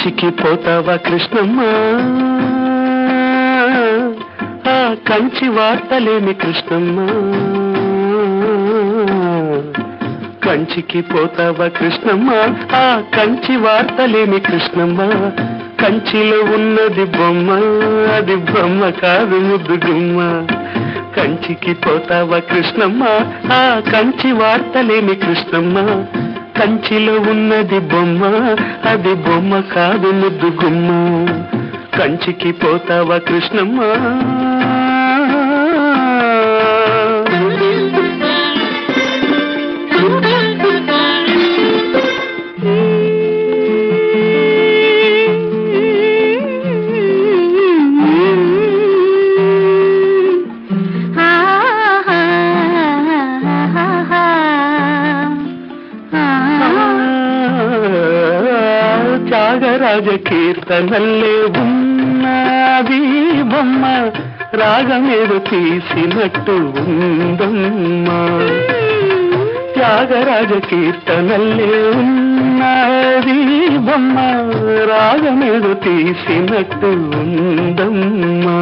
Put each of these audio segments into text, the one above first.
కంచికి పోతావా కృష్ణమ్మ ఆ కంచి వార్తలేమి కృష్ణమ్మ కంచికి పోతావా కృష్ణమ్మ ఆ కంచి వార్తలేమి కృష్ణమ్మ కంచిలో ఉన్నది బొమ్మ అది బొమ్మ కాదు ముద్దు గుమ్మ కంచికి పోతావా కృష్ణమ్మ ఆ కంచి వార్తలేమి కృష్ణమ్మ కంచిలో ఉన్నది బొమ్మ అది బొమ్మ కాదు ముద్దు గుమ్మ కంచికి పోతావా కృష్ణమ్మ త్యాగరాజ కీర్తనల్లే ఉన్నది బొమ్మ రాగమేదో తీసినట్టు ఉందమ్మా త్యాగరాజ కీర్తనల్లే ఉన్నది బొమ్మ రాగమేదో తీసినట్టు ఉందమ్మా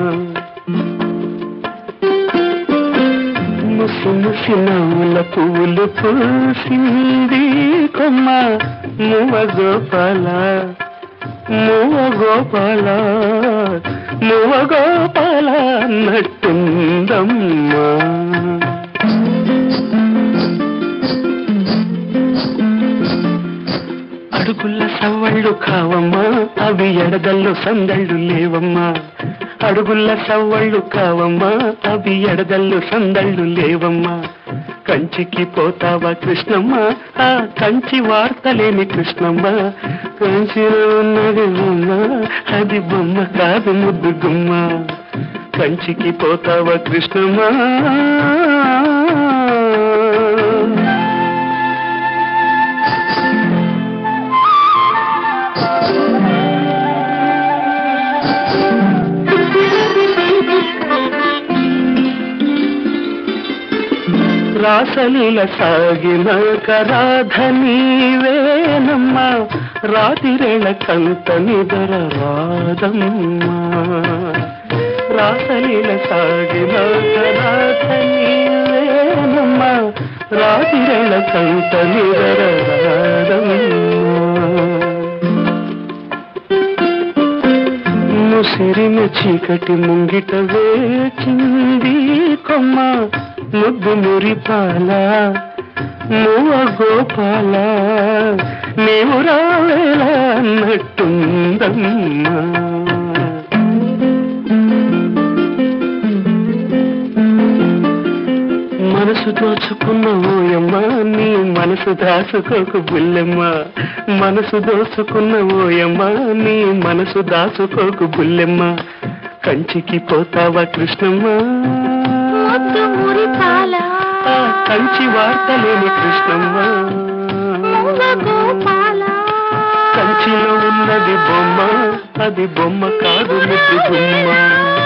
ముసి ముసి నవ్వుల పువ్వులు పూసింది కొమ్మ మువ గోపాల మువ గోపాల మువ గోపాల అన్నట్టుందమ్మా అడుగుల సవ్వళ్ళు కావమ్మా అవి ఎడదల్లో సందళ్ళు లేవమ్మా అడుగుల సవ్వళ్ళు కావమ్మా అవి ఎడదల్లో సందళ్ళు లేవమ్మా కంచికి పోతావా కృష్ణమ్మ ఆ కంచి వార్తలేని కృష్ణమ్మ కంచిలో ఉన్నది బొమ్మ అది బొమ్మ కాదు ముద్దు గుమ్మ కంచికి పోతావా కృష్ణమ్మ రాసలీల సాగిన కరాధ నీవేనమ్మ రాతిరేళ కంత నిదర రాదమ్మా రాసలీల సాగిన కరాధ నీవేనమ్మ రాతిరేళ కంత నిదర రాదమ్మా ముసిరిన చీకటి ముంగిట వేచింది కొమ్మ ముద్దు మురిపాల మువ గోపాల నీవు రావేలా అన్నట్టుందమ్మా మనసు దోచుకున్న ఓయమ్మ నీ మనసు దాచుకోకు బుల్లెమ్మ మనసు దోచుకున్న ఓయమ్మ నీ మనసు దాచుకోకు బుల్లెమ్మ కంచికి పోతావా కృష్ణమ్మ ముద్దు మురిపాల ఆ కంచి వార్తలేని కృష్ణమ్మ మువ్వ గోపాల కంచిలో ఉన్నది బొమ్మ అది బొమ్మ కాదు ముద్దు గుమ్మ